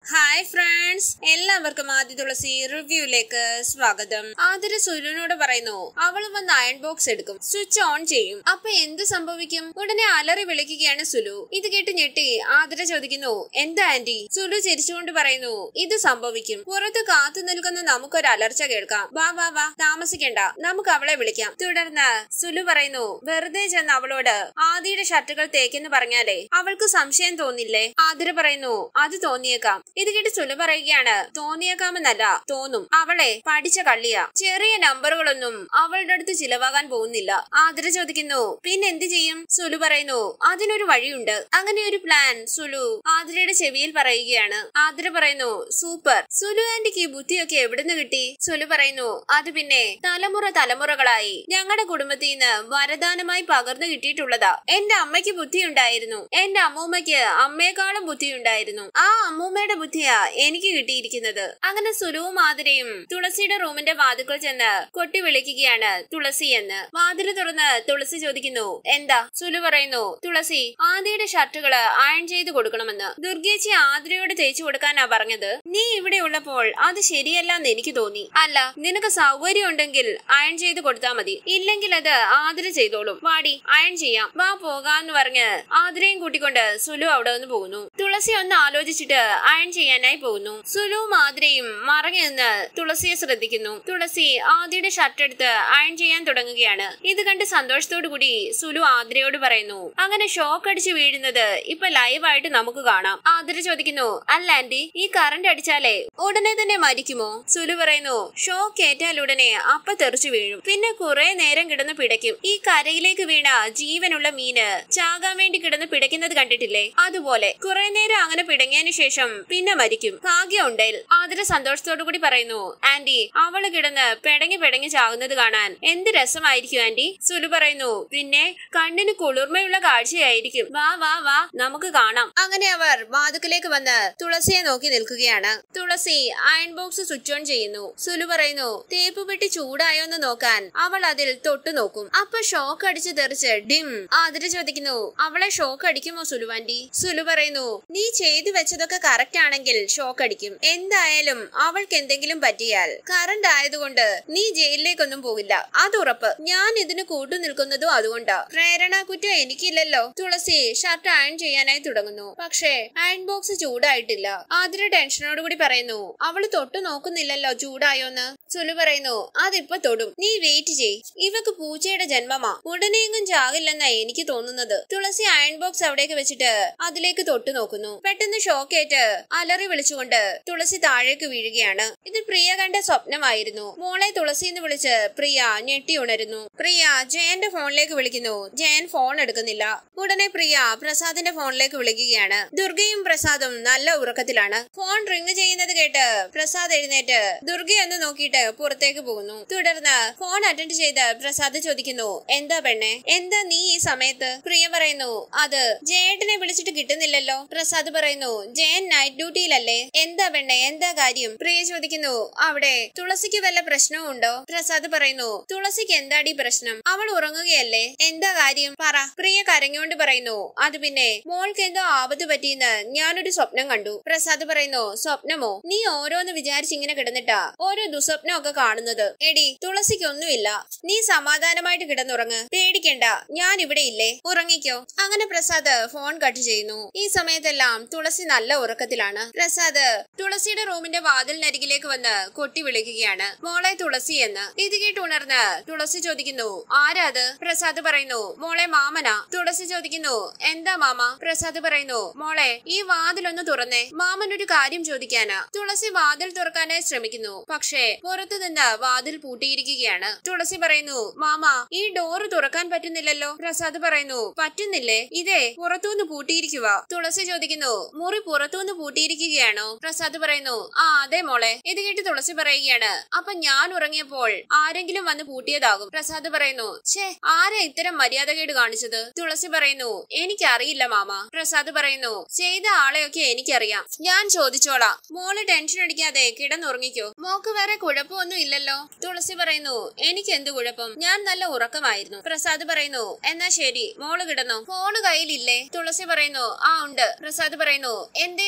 hi friends എല്ലാവർക്കും ആദ്യ തുളസി റിവ്യൂയിലേക്ക് സ്വാഗതം ആതിര സുലുവിനോട് പറയുന്നു അവൾ വന്ന് അയൺ ബോക്സ് എടുക്കും സ്വിച്ച് ഓൺ ചെയ്യും അപ്പൊ എന്ത് സംഭവിക്കും ഉടനെ അലറി വിളിക്കുകയാണ് സുലു ഇത് കേട്ട് ഞെട്ടി ആതിര ചോദിക്കുന്നു എന്താ ആന്റി സുലു ചിരിച്ചുകൊണ്ട് പറയുന്നു ഇത് സംഭവിക്കും പുറത്ത് കാത്തു നിൽക്കുന്ന നമുക്കൊരു അലർച്ച കേൾക്കാം വാ വാ വാ താമസിക്കണ്ട നമുക്ക് അവളെ വിളിക്കാം തുടർന്ന് സുലു പറയുന്നു വെറുതെ ചെന്ന് അവളോട് ആദിയുടെ ഷർട്ടുകൾ തേക്കെന്ന് പറഞ്ഞാലേ അവൾക്ക് സംശയം തോന്നില്ലേ ആതിര പറയുന്നു അത് തോന്നിയേക്കാം ഇത് കേട്ട് സുലു പറയുകയാണ് തോന്നിയേക്കാമെന്നല്ല തോന്നും അവളെ പഠിച്ച കള്ളിയാ ചെറിയ നമ്പറുകളൊന്നും അവളുടെ അടുത്ത് ചിലവാകാൻ പോകുന്നില്ല ആതിര ചോദിക്കുന്നു പിന്നെ എന്ത് ചെയ്യും സുലു പറയുന്നു അതിനൊരു വഴിയുണ്ട് അങ്ങനെ ഒരു പ്ലാൻ സുലു ആതിരയുടെ ചെവിയിൽ പറയുകയാണ് ആതിര പറയുന്നു സൂപ്പർ സുലു ആന്റിക്ക് ഈ ബുദ്ധിയൊക്കെ എവിടുന്ന് കിട്ടി സുലു പറയുന്നു അത് പിന്നെ തലമുറ തലമുറകളായി ഞങ്ങളുടെ കുടുംബത്തിൽ നിന്ന് വരദാനമായി പകർന്നു കിട്ടിയിട്ടുള്ളതാ എന്റെ അമ്മയ്ക്ക് ബുദ്ധിയുണ്ടായിരുന്നു എന്റെ അമ്മൂമ്മയ്ക്ക് അമ്മയെക്കാളും ബുദ്ധിയുണ്ടായിരുന്നു ആ അമ്മൂമ്മയുടെ ബുദ്ധിയാ എനിക്ക് കിട്ടിയിരിക്കുന്നത് അങ്ങനെ സുലുവും ആതിരയും തുളസിയുടെ റൂമിന്റെ വാതുക്കൾ ചെന്ന് കൊട്ടി വിളിക്കുകയാണ് തുളസി എന്ന് വാതില് തുറന്ന് തുളസി ചോദിക്കുന്നു എന്താ സുലു പറയുന്നു തുളസി ആദിയുടെ ഷർട്ടുകള് അയൺ ചെയ്ത് കൊടുക്കണമെന്ന് ദുർഗേച്ചി ആതിരയോട് തേച്ചു കൊടുക്കാനാ പറഞ്ഞത് നീ ഇവിടെ ഉള്ളപ്പോൾ അത് ശരിയല്ലെന്ന് എനിക്ക് തോന്നി അല്ല നിനക്ക് സൗകര്യം ഉണ്ടെങ്കിൽ അയൺ ചെയ്ത് കൊടുത്താ മതി ഇല്ലെങ്കിൽ അത് ആതിര ചെയ്തോളും വാടി അയൺ ചെയ്യാം വാ പോകാന്ന് പറഞ്ഞ് ആതിരയും കൂട്ടിക്കൊണ്ട് സുലു അവിടെ നിന്ന് പോകുന്നു തുളസി ഒന്ന് ആലോചിച്ചിട്ട് അയൺ ചെയ്യാനായി പോകുന്നു സുലുവും ആതിരയും മറങ്ങി നിന്ന് തുളസിയെ ശ്രദ്ധിക്കുന്നു തുളസി ആദിയുടെ ഷർട്ട് എടുത്ത് അയൺ ചെയ്യാൻ തുടങ്ങുകയാണ് ഇത് കണ്ട് സന്തോഷത്തോടു കൂടി സുലു ആതിരയോട് പറയുന്നു അങ്ങനെ ഷോക്ക് അടിച്ച് വീഴുന്നത് ഇപ്പൊ ലൈവായിട്ട് നമുക്ക് കാണാം ആതിര ചോദിക്കുന്നു അല്ല ആന്റി ഈ കറണ്ട് അടിച്ചാലേ ഉടനെ തന്നെ മരിക്കുമോ സുലു പറയുന്നു ഷോക്ക് ഏറ്റാൽ ഉടനെ അപ്പ തെറിച്ചു വീഴും പിന്നെ കുറെ നേരം കിടന്ന് പിടയ്ക്കും ഈ കരയിലേക്ക് വീണ ജീവനുള്ള മീന് ചാകാൻ വേണ്ടി കിടന്ന് പിടയ്ക്കുന്നത് കണ്ടിട്ടില്ലേ അതുപോലെ കുറെ നേരം അങ്ങനെ പിടങ്ങിയതിനു ശേഷം പിന്നെ മരിക്കും ഭാഗ്യം ഉണ്ടേൽ ആതിര സന്തോഷത്തോടു കൂടി പറയുന്നു ആന്റി അവള് കിടന്ന് പെടങ്ങി പെടങ്ങി ചാകുന്നത് കാണാൻ എന്ത് രസമായിരിക്കും ആന്റി സുലു പറയുന്നു പിന്നെ കണ്ണിന് കുളിർമയുള്ള കാഴ്ചയായിരിക്കും വാ വാ വാ നമുക്ക് കാണാം അങ്ങനെ അവർ വാതുക്കലേക്ക് വന്ന് തുളസിയെ നോക്കി നിൽക്കുകയാണ് Tulasi iron box switch on ചെയ്യുന്നു സുലു പറയുന്നു തേപ്പ് പെട്ടി ചൂടായോ എന്ന് നോക്കാൻ അവൾ അതിൽ തൊട്ടു നോക്കും അപ്പൊ ഷോക്ക് അടിച്ച് തെറിച്ച് ഡിം ആതിര ചോദിക്കുന്നു അവളെ ഷോക്ക് അടിക്കുമോ സുലുവാന്റി സുലു പറയുന്നു നീ ചെയ്തു വെച്ചതൊക്കെ കറക്റ്റ് ആണെങ്കിൽ ഷോക്ക് അടിക്കും എന്തായാലും അവൾക്ക് എന്തെങ്കിലും പറ്റിയാൽ കറണ്ട് ആയതുകൊണ്ട് നീ ജയിലിലേക്കൊന്നും പോകില്ല അത് ഉറപ്പ് ഞാൻ ഇതിന് കൂട്ടു നിൽക്കുന്നതും അതുകൊണ്ടാ പ്രേരണ കുറ്റം എനിക്കില്ലല്ലോ തുളസി ഷർട്ട് അയൺ ചെയ്യാനായി തുടങ്ങുന്നു പക്ഷേ അയൺ ബോക്സ് ചൂടായിട്ടില്ല ആതിര ടെൻഷനോട് കൂടി പറയുന്നു അവള് തൊട്ടു നോക്കുന്നില്ലല്ലോ ചൂടായോന്ന് സുലു പറയുന്നു അതിപ്പോ തൊടും നീ വെയിറ്റ് ചെയ് ഇവക്ക് പൂച്ചയുടെ ജന്മമാ ഉടനെയെങ്ങും ചാകില്ലെന്നാ എനിക്ക് തോന്നുന്നത് തുളസി അയൺ ബോക്സ് അവിടേക്ക് വെച്ചിട്ട് അതിലേക്ക് തൊട്ടു നോക്കുന്നു പെട്ടെന്ന് ഷോക്കേറ്റ് അലറി വിളിച്ചുകൊണ്ട് തുളസി താഴേക്ക് വീഴുകയാണ് ഇത് പ്രിയ കണ്ട സ്വപ്നമായിരുന്നു മോളെ തുളസി എന്ന് വിളിച്ച് പ്രിയ ഞെട്ടി ഉണരുന്നു പ്രിയ ജയന്റെ ഫോണിലേക്ക് വിളിക്കുന്നു ജയൻ ഫോൺ എടുക്കുന്നില്ല ഉടനെ പ്രിയ പ്രസാദിന്റെ ഫോണിലേക്ക് വിളിക്കുകയാണ് ദുർഗയും പ്രസാദും നല്ല ഉറക്കത്തിലാണ് ഫോൺ റിങ് ചെയ്യുന്നത് കേട്ട് പ്രസാദ് എഴുന്നേറ്റ് ദുർഗയൊന്ന് നോക്കിയിട്ട് പുറത്തേക്ക് പോകുന്നു തുടർന്ന് ഫോൺ അറ്റൻഡ് ചെയ്ത് പ്രസാദ് ചോദിക്കുന്നു എന്താ പെണ്ണെ എന്താ നീ ഈ സമയത്ത് പ്രിയ പറയുന്നു അത് ജയേട്ടനെ വിളിച്ചിട്ട് കിട്ടുന്നില്ലല്ലോ പ്രസാദ് പറയുന്നു ജയൻ നൈറ്റ് ഡ്യൂട്ടിയിലല്ലേ എന്താ പെണ്ണെ എന്താ കാര്യം പ്രിയ ചോദിക്കുന്നു അവിടെ തുളസിക്ക് വല്ല പ്രശ്നവും ഉണ്ടോ പ്രസാദ് പറയുന്നു തുളസിക്ക് എന്താടി പ്രശ്നം അവൾ ഉറങ്ങുകയല്ലേ എന്താ കാര്യം പറ പ്രിയ കരഞ്ഞുകൊണ്ട് പറയുന്നു അത് പിന്നെ മോൾക്ക് എന്തോ ആപത്ത് പറ്റിയെന്ന് ഞാനൊരു സ്വപ്നം കണ്ടു പ്രസാദ് പറയുന്നു സ്വപ്നമോ നീ ഓരോന്ന് വിചാരിച്ച് ഇങ്ങനെ കിടന്നിട്ടാ ഓരോ ദുസ്വപ്നമൊക്കെ കാണുന്നത് എടി തുളസിക്കൊന്നുമില്ല നീ സമാധാനമായിട്ട് കിടന്നുറങ്ങ് പേടിക്കണ്ട ഞാൻ ഇവിടെ ഇല്ലേ ഉറങ്ങിക്കോ അങ്ങനെ പ്രസാദ് ഫോൺ കട്ട് ചെയ്യുന്നു ഈ സമയത്തെല്ലാം തുളസി നല്ല ഉറക്കത്തിലാണ് പ്രസാദ് തുളസിയുടെ റൂമിന്റെ വാതിലിനരികിലേക്ക് വന്ന് കൊട്ടി വിളിക്കുകയാണ് മോളെ തുളസി എന്ന് ഇത് കേട്ട് ഉണർന്ന് തുളസി ചോദിക്കുന്നു ആരാ അത് പ്രസാദ് പറയുന്നു മോളെ മാമന തുളസി ചോദിക്കുന്നു എന്താ മാമ പ്രസാദ് പറയുന്നു മോളെ ഈ വാതിലൊന്ന് തുറന്നേ മാമൻ ഒരു കാര്യം ചോദിക്കാനാ തുളസി വാതിൽ തുറക്കാനായി ശ്രമിക്കുന്നു പക്ഷേ പുറത്തു നിന്ന് വാതിൽ പൂട്ടിയിരിക്കുകയാണ് തുളസി പറയുന്നു മാമ ഈ ഡോറ് തുറക്കാൻ പറ്റുന്നില്ലല്ലോ പ്രസാദ് പറയുന്നു പറ്റുന്നില്ലേ ഇതേ പുറത്തുനിന്ന് പൂട്ടിയിരിക്കുക തുളസി ചോദിക്കുന്നു മുറി പുറത്തുനിന്ന് പൂട്ടിയിരിക്കുകയാണോ പ്രസാദ് പറയുന്നു ആ അതെ മോളെ ഇത് കേട്ട് തുളസി പറയുകയാണ് അപ്പൊ ഞാൻ ഉറങ്ങിയപ്പോൾ ആരെങ്കിലും വന്ന് പൂട്ടിയതാകും പ്രസാദ് പറയുന്നു ഛേ ആരാ ഇത്തരം മര്യാദകേട് കാണിച്ചത് തുളസി പറയുന്നു എനിക്കറിയില്ല മാമ പ്രസാദ് പറയുന്നു ചെയ്ത ആളെയൊക്കെ എനിക്കറിയാം ഞാൻ ചോദിച്ചോളാം മോള് ടെൻഷൻ അടിക്കാതെ കിടന്നുറങ്ങിക്കോ മോക്ക് വേറെ കുഴപ്പമൊന്നും ഇല്ലല്ലോ തുളസി പറയുന്നു എനിക്ക് എന്ത് കുഴപ്പം ഞാൻ നല്ല ഉറക്കമായിരുന്നു പ്രസാദ് പറയുന്നു എന്നാ ശരി മോള് കിടന്നോ ഫോണ് കയ്യിലില്ലേ തുളസി പറയുന്നു ആ ഉണ്ട് പ്രസാദ് പറയുന്നു എന്തേലും ആവശ്യം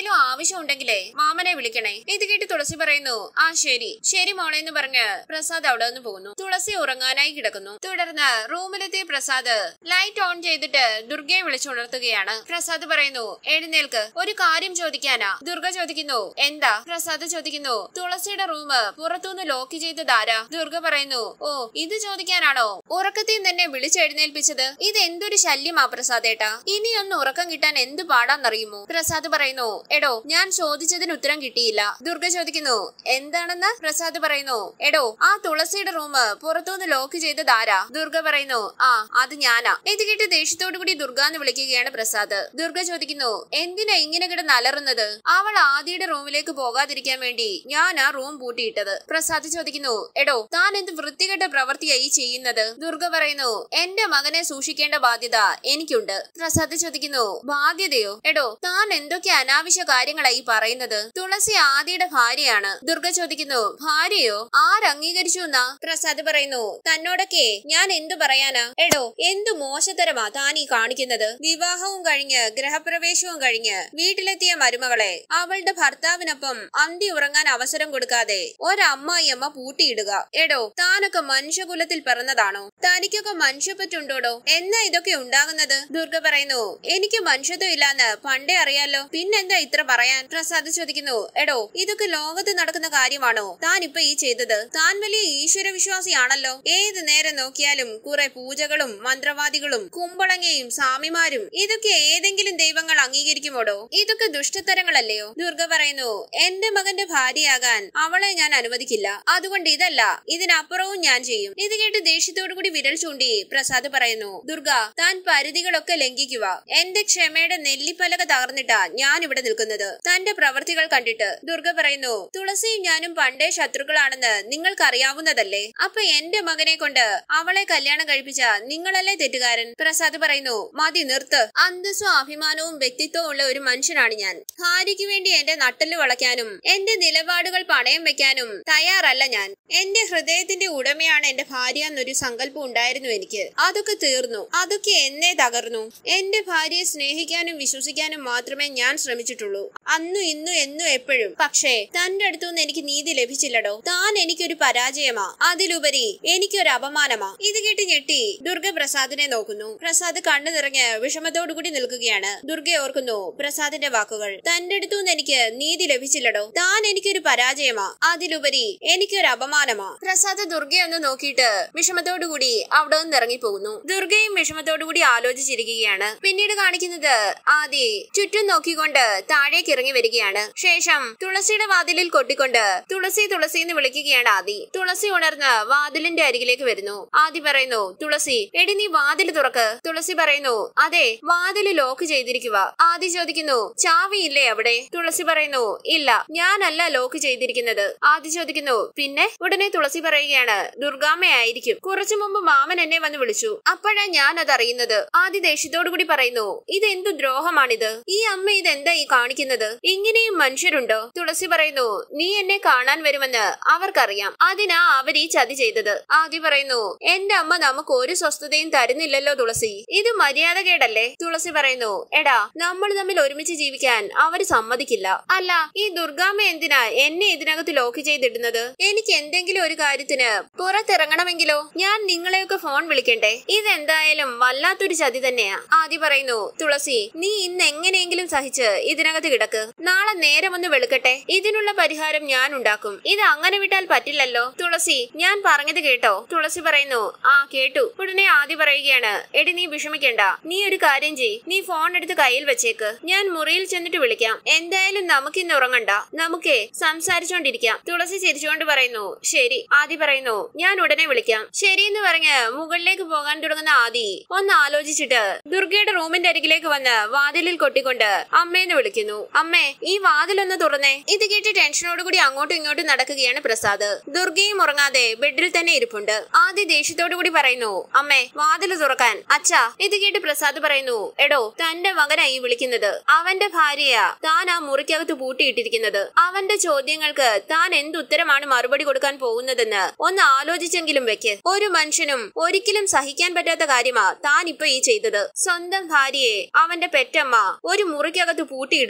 ആവശ്യമുണ്ടെങ്കിലേ മാമനെ വിളിക്കണേ ഇത് കേട്ട് തുളസി പറയുന്നു ആ ശരി ശരി മോളെ എന്ന് പറഞ്ഞ് പ്രസാദ് അവിടെ നിന്ന് പോകുന്നു തുളസി ഉറങ്ങാനായി കിടക്കുന്നു തുടർന്ന് റൂമിലെത്തിയ പ്രസാദ് ലൈറ്റ് ഓൺ ചെയ്തിട്ട് ദുർഗയെ വിളിച്ചുണർത്തുകയാണ് പ്രസാദ് പറയുന്നു എഴുന്നേൽക്ക് ഒരു കാര്യം ചോദിക്കാനാ ദുർഗ ചോദിക്കുന്നു എന്താ പ്രസാദ് ചോദിക്കുന്നു തുളസിയുടെ റൂം പുറത്തുനിന്ന് ലോക്ക് ചെയ്തതാരാ ദുർഗ പറയുന്നു ഓ ഇത് ചോദിക്കാനാണോ ഉറക്കത്തിൽ തന്നെ വിളിച്ചെഴുന്നേൽപ്പിച്ചത് ഇത് എന്തൊരു ശല്യമാ പ്രസാദേട്ടാ ഇനിയൊന്ന് ഉറക്കം കിട്ടാൻ എന്ത് പാടാന്നറിയുമോ പ്രസാദ് പറയുന്നു എടോ ഞാൻ ചോദിച്ചതിന് ഉത്തരം കിട്ടിയില്ല ദുർഗ ചോദിക്കുന്നു എന്താണെന്ന് പ്രസാദ് പറയുന്നു എടോ ആ തുളസിയുടെ റൂം പുറത്തുനിന്ന് ലോക്ക് ചെയ്തതാരാ ദുർഗ പറയുന്നു ആ അത് ഞാനാ ഇത് കേട്ട് ദേഷ്യത്തോടു കൂടി ദുർഗ എന്ന് വിളിക്കുകയാണ് പ്രസാദ് ദുർഗ ചോദിക്കുന്നു എന്തിനാ ഇങ്ങനെ കിടന്ന് അലറുന്നത് അവൾ ആദിയുടെ റൂമിലേക്ക് പോകാതിരിക്കാൻ വേണ്ടി ഞാൻ ആ റൂം പൂട്ടിയിട്ടത് പ്രസാദ് ചോദിക്കുന്നു എടോ താൻ എന്ത് വൃത്തികെട്ട പ്രവൃത്തിയായി ചെയ്യുന്നത് ദുർഗ പറയുന്നു എന്റെ മകനെ സൂക്ഷിക്കേണ്ട ബാധ്യത എനിക്കുണ്ട് പ്രസാദ് ചോദിക്കുന്നു ബാധ്യതയോ എടോ താൻ എന്തൊക്കെ അനാവശ്യ കാര്യങ്ങളായി പറയുന്നത് തുളസി ആദിയുടെ ഭാര്യയാണ് ദുർഗ ചോദിക്കുന്നു ഭാര്യയോ ആരംഗീകരിച്ചു എന്നാ പ്രസാദ് പറയുന്നു തന്നോടൊക്കെ ഞാൻ എന്തു പറയാനാ എടോ എന്തു മോശത്തരമാ താൻ ഈ കാണിക്കുന്നത് വിവാഹവും കഴിഞ്ഞ് ഗ്രഹപ്രവേശവും കഴിഞ്ഞ് വീട്ടിലെത്തിയ മരുമകളെ അവളുടെ ഭർത്താവിനൊപ്പം അന്തി ഉറങ്ങാൻ അവസരം കൊടുക്കാതെ ഒരമ്മായിയമ്മ പൂട്ടിയിടുക എടോ താനൊക്കെ മനുഷ്യകുലത്തിൽ പിറന്നതാണോ തനിക്കൊക്കെ മനുഷ്യപ്പറ്റുണ്ടോടോ എന്നാ ഇതൊക്കെ ഉണ്ടാകുന്നത് ദുർഗ പറയുന്നു എനിക്ക് മനുഷ്യത്വം ഇല്ലാന്ന് പണ്ടേ അറിയാലോ പിന്നെന്താ ഇത്ര പറയാൻ പ്രസാദ് ചോദിക്കുന്നു എടോ ഇതൊക്കെ ലോകത്ത് നടക്കുന്ന കാര്യമാണോ താൻ ഇപ്പൊ ഈ ചെയ്തത് താൻ വലിയ ഈശ്വര വിശ്വാസിയാണല്ലോ ഏത് നേരം നോക്കിയാലും കുറെ പൂജകളും മന്ത്രവാദികളും കുമ്പളങ്ങയും സ്വാമിമാരും ഇതൊക്കെ ഏതെങ്കിലും ദൈവങ്ങൾ അംഗീകരിക്കുമോടോ ഇതൊക്കെ ദുഷ്ടത്തരങ്ങളല്ലയോ ദുർഗ പറയുന്നു എന്റെ മകന്റെ ഭാര്യയാകാൻ അവളെ ഞാൻ അനുവദിക്കില്ല അതുകൊണ്ട് ഇതല്ല ഇതിനപ്പുറവും ഞാൻ ചെയ്യും ഇത് കേട്ട് ദേഷ്യത്തോടു കൂടി വിരൽ ചൂണ്ടി പ്രസാദ് പറയുന്നു ദുർഗ താൻ പരിധികളൊക്കെ ലംഘിക്കുക എന്റെ ക്ഷമയുടെ നെല്ലിപ്പലക തകർന്നിട്ടാ ഞാൻ ഇവിടെ നിൽക്കുന്നത് തന്റെ പ്രവൃത്തികൾ കണ്ടിട്ട് ദുർഗ പറയുന്നു തുളസിയും ഞാനും പണ്ടേ ശത്രുക്കളാണെന്ന് നിങ്ങൾക്കറിയാവുന്നതല്ലേ അപ്പൊ എന്റെ മകനെ കൊണ്ട് അവളെ കല്യാണം കഴിപ്പിച്ച നിങ്ങളല്ലേ തെറ്റുകാരൻ പ്രസാദ് പറയുന്നു മതി നിർത്ത് അന്തസ്സും അഭിമാനവും വ്യക്തിത്വവും ഉള്ള ഒരു മനുഷ്യനാണ് ഞാൻ ഭാര്യയ്ക്ക് വേണ്ടി എന്റെ നട്ടല് വളയ്ക്കാനും എന്റെ നിലപാടുകൾ പണയം വെക്കാനും തയ്യാറല്ല ഞാൻ എന്റെ ഹൃദയത്തിന്റെ ഉടമയാണ് എന്റെ ഭാര്യ എന്നൊരു സങ്കല്പം ഉണ്ടായിരുന്നു എനിക്ക് അതൊക്കെ തീർന്നു അതൊക്കെ എന്നെ തകർന്നു എന്റെ ഭാര്യയെ സ്നേഹിക്കാനും വിശ്വസിക്കാനും മാത്രമേ ഞാൻ ശ്രമിച്ചിട്ടുള്ളൂ അന്നു ഇന്നു എന്നും എപ്പോഴും പക്ഷേ തന്റെ അടുത്തുനിന്ന് എനിക്ക് നീതി ലഭിച്ചില്ലടോ താൻ എനിക്കൊരു പരാജയമാ അതിലുപരി എനിക്കൊരു അപമാനമാ ഇത് കേട്ട് ഞെട്ടി ദുർഗ പ്രസാദിനെ നോക്കുന്നു പ്രസാദ് കണ്ണു നിറഞ്ഞ് വിഷമത്തോടുകൂടി നിൽക്കുകയാണ് ദുർഗ ഓർക്കുന്നു പ്രസാദിന്റെ വാക്കുകൾ തന്റെ അടുത്തുനിന്ന് എനിക്ക് നീതി ലഭിച്ചില്ലടോ താൻ എനിക്കൊരു പരാജയമാ അതിലുപരി എനിക്കൊരു അപമാനമാ പ്രസാദ് ദുർഗയെ ഒന്ന് നോക്കിയിട്ട് വിഷമത്തോടുകൂടി അവിടെ നിന്ന് ഇറങ്ങിപ്പോകുന്നു ദുർഗയും വിഷമത്തോടുകൂടി ആലോചിച്ചിരിക്കുകയാണ് പിന്നീട് കാണിക്കുന്നത് ആദി ചുറ്റും നോക്കിക്കൊണ്ട് താഴേക്ക് ഇറങ്ങി വരികയാണ് ശേഷം തുളസിയുടെ വാതിലിൽ കൊട്ടിക്കൊണ്ട് തുളസി തുളസി എന്ന് വിളിക്കുകയാണ് ആദി തുളസി ഉണർന്ന് വാതിലിന്റെ അരികിലേക്ക് വരുന്നു ആദി പറയുന്നു തുളസി എടി നീ വാതിൽ തുറക്ക് തുളസി പറയുന്നു അതെ വാതില് ലോക്ക് ചെയ്തിരിക്കുക ആദി ചോദിക്കുന്നു ചാവിയില്ലേ അവിടെ തുളസി പറയുന്നു ഇല്ല ഞാനല്ല ലോക്ക് ചെയ്തിരിക്കുന്നത് ആദി ചോദിക്കുന്നു പിന്നെ ഉടനെ തുളസി പറയുകയാണ് ദുർഗാമ്മയായിരിക്കും കുറച്ചു മുമ്പ് മാമൻ എന്നെ വന്ന് വിളിച്ചു അപ്പോഴാ ഞാൻ അത് അറിയുന്നത് ആദി ദേഷ്യത്തോടു കൂടി പറയുന്നു ഇത് എന്തു ദ്രോഹമാണിത് ഈ അമ്മ ഇതെന്താ ഈ കാണിക്കുന്നത് ഇങ്ങനെയും മനുഷ്യരുണ്ടോ തുളസി പറയുന്നു നീ എന്നെ കാണാൻ വരുമെന്ന് അവർക്കറിയാം അതിനാ അവർ ഈ ചതി ചെയ്തത് ആദി പറയുന്നു എന്റെ അമ്മ നമുക്ക് ഒരു സ്വസ്ഥതയും തരുന്നില്ലല്ലോ തുളസി ഇത് മര്യാദകേടല്ലേ തുളസി പറയുന്നു എടാ നമ്മൾ തമ്മിൽ ഒരുമിച്ച് ജീവിക്കാൻ അവര് സമ്മതിക്കില്ല അല്ല ഈ ദുർഗാമ്മ എന്തിനാ എന്നെ ഇതിനകത്ത് ലോക്ക് ചെയ്തിടുന്നത് എനിക്ക് എന്തെങ്കിലും ഒരു കാര്യത്തിന് പുറത്തിറങ്ങണമെങ്കിലോ ഞാൻ നിങ്ങളെയൊക്കെ ഫോൺ വിളിക്കണ്ടേ ഇതെന്തായാലും വല്ലാത്തൊരു ചതി തന്നെയാ ആദി പറയുന്നു തുളസി നീ ഇന്ന് എങ്ങനെയെങ്കിലും സഹിച്ച് ഇതിനകത്ത് കിടക്ക് നാളെ നേരം ഒന്ന് വെളുക്കട്ടെ ഇതിനുള്ള പരിഹാരം ഞാൻ ഉണ്ടാക്കും ഇത് അങ്ങനെ വിട്ടാൽ പറ്റില്ലല്ലോ തുളസി ഞാൻ പറഞ്ഞത് കേട്ടോ തുളസി പറയുന്നു ആ കേട്ടു ഉടനെ ആദി പറയുകയാണ് എടി നീ വിഷമിക്കണ്ട നീ ഒരു കാര്യം ചെയ് നീ ഫോൺ എടുത്ത് കയ്യിൽ വെച്ചേക്ക് ഞാൻ മുറിയിൽ ചെന്നിട്ട് വിളിക്കാം എന്തായാലും നമുക്ക് ഇന്ന് ഉറങ്ങണ്ട നമുക്കേ സംസാരിച്ചോണ്ടിരിക്കാം തുളസി ചിരിച്ചുകൊണ്ട് പറയുന്നു ശരി ആദി പറയുന്നു ഞാൻ ഉടനെ വിളിക്കാം ശരിയെന്ന് പറഞ്ഞ് മുകളിലേക്ക് പോകാൻ തുടങ്ങുന്ന ആദി ഒന്ന് ആലോചിച്ചിട്ട് ദുർഗയുടെ റൂമിന്റെ അരികിലേക്ക് വന്ന് വാതിലിൽ കൊട്ടിക്കൊണ്ട് അമ്മേന്ന് വിളിക്കുന്നു അമ്മേ ഈ വാതിലൊന്ന് തുറന്നേ ഇത് കേട്ട് ടെൻഷനോടുകൂടി അങ്ങോട്ടും ഇങ്ങോട്ടും നടക്കുകയാണ് പ്രസാദ് ദുർഗയും ഉറങ്ങാതെ ബെഡിൽ തന്നെ ഇരിപ്പുണ്ട് ആദി ദേഷ്യത്തോടു കൂടി പറയുന്നു അമ്മേ വാതില് തുറക്കാൻ അച്ഛാ ഇത് കേട്ട് പ്രസാദ് പറയുന്നു എടോ തന്റെ മകനായി വിളിക്കുന്നത് അവന്റെ ഭാര്യയാ താൻ ആ മുറിക്കകത്ത് പൂട്ടിയിട്ടിരിക്കുന്നത് അവന്റെ ചോദ്യങ്ങൾക്ക് താൻ എന്തുത്തരമാണ് മറുപടി കൊടുക്കാൻ പോകുന്നതെന്ന് ഒന്ന് ആലോചിച്ചെങ്കിലും വെക്ക് ഒരു മനുഷ്യനും ഒരിക്കലും സഹിക്കാൻ പറ്റാത്ത കാര്യമാ താൻ ഇപ്പൊ ഈ ചെയ്തത് സ്വന്തം ഭാര്യയെ അവന്റെ പെറ്റമ്മ ഒരു മുറിക്കകത്ത് പൂട്ടിയിടുക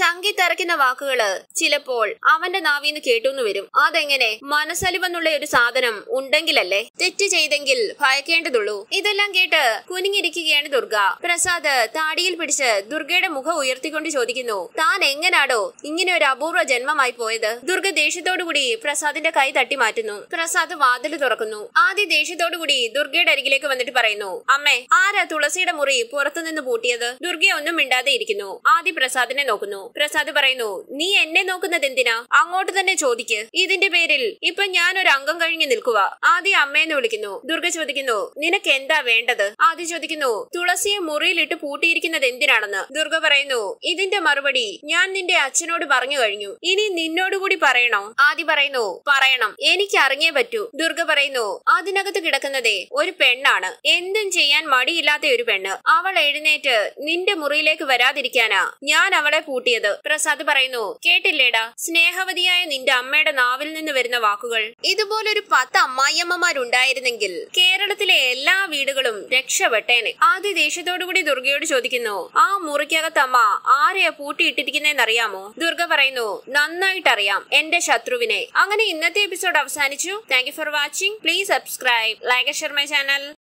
ചങ്കി തറയ്ക്കുന്ന വാക്കുകള് ചിലപ്പോൾ അവന്റെ നാവിന്ന് കേട്ടുന്നു വരും അതെങ്ങനെ മനസ്സലിവെന്നുള്ള ഒരു സാധനം ഉണ്ടെങ്കിലല്ലേ തെറ്റ് ചെയ്തെങ്കിൽ ഭയക്കേണ്ടതുള്ളൂ ഇതെല്ലാം കേട്ട് കുനിങ്ങിരിക്കുകയാണ് ദുർഗ പ്രസാദ് താടിയിൽ പിടിച്ച് ദുർഗയുടെ മുഖം ഉയർത്തിക്കൊണ്ട് ചോദിക്കുന്നു താൻ എങ്ങനാടോ ഇങ്ങനെ ഒരു അപൂർവ ജന്മമായി പോയത് ദുർഗ ദേഷ്യത്തോടുകൂടി പ്രസാദിന്റെ കൈ തട്ടി മാറ്റുന്നു പ്രസാദ് വാതിൽ തുറക്കുന്നു ആദ്യ ദേഷ്യത്തോടുകൂടി ദുർഗയുടെ അരികിലേക്ക് വന്നിട്ട് പറയുന്നു അമ്മേ ആരാ തുളസിയുടെ മുറി പുറത്തുനിന്ന് പൂട്ടിയത് ദുർഗ ഒന്നും മിണ്ടാതെ ഇരിക്കുന്നു ആദ്യ പ്രസാദിനെ നോക്കുന്നു പ്രസാദ് പറയുന്നു നീ എന്നെ നോക്കുന്നത് എന്തിനാ അങ്ങോട്ട് തന്നെ ചോദിക്ക് ഇതിന്റെ പേരിൽ ഇപ്പൊ ഞാൻ ഒരു അംഗം കഴിഞ്ഞു നിൽക്കുക ആദ്യ അമ്മയെന്ന് വിളിക്കുന്നു ദുർഗ ചോദിക്കുന്നു നിനക്ക് എന്താ വേണ്ടത് ആദ്യ ചോദിക്കുന്നു തുളസിയെ മുറിയിലിട്ട് പൂട്ടിയിരിക്കുന്നത് എന്തിനാണെന്ന് ദുർഗ പറയുന്നു ഇതിന്റെ മറുപടി ഞാൻ നിന്റെ അച്ഛനോട് പറഞ്ഞു കഴിഞ്ഞു ഇനി നിന്നോട് കൂടി പറയണോ ആദ്യ പറയുന്നു പറയണം എനിക്ക് അറിഞ്ഞേ പറ്റൂ ദുർഗ പറയുന്നു അതിനകത്ത് കിടക്കുന്നതേ ഒരു പെണ്ണാണ് എന്തും ചെയ്യാൻ മടിയില്ലാത്ത ഒരു പെണ്ണ് അവൾ എഴുന്നേറ്റ് നിന്റെ മുറിയിലേക്ക് വരാതിരിക്കാനാ ഞാൻ അവളെ പൂട്ടിയത് പ്രസാദ് പറയുന്നു കേട്ടില്ലേടാ സ്നേഹവതിയായ നിന്റെ അമ്മയുടെ നാവിൽ നിന്ന് വരുന്ന വാക്കുകൾ ഇതുപോലൊരു പത്ത് അമ്മായിയമ്മമാരുണ്ടായിരുന്നെങ്കിൽ കേരളത്തിലെ എല്ലാ വീടുകളും രക്ഷപ്പെട്ടേനെ ആദ്യ ദേഷ്യത്തോടുകൂടി ദുർഗയോട് ചോദിക്കുന്നു ആ മുറിക്കകത്ത് അമ്മ ആരെയാ പൂട്ടിയിട്ടിരിക്കുന്നതെന്നറിയാമോ ദുർഗ പറയുന്നു നന്നായിട്ടറിയാം എന്റെ ശത്രുവിനെ അങ്ങനെ ഇന്നത്തെ എപ്പിസോഡ് അവസാനിച്ചു thank you for watching please subscribe like share my channel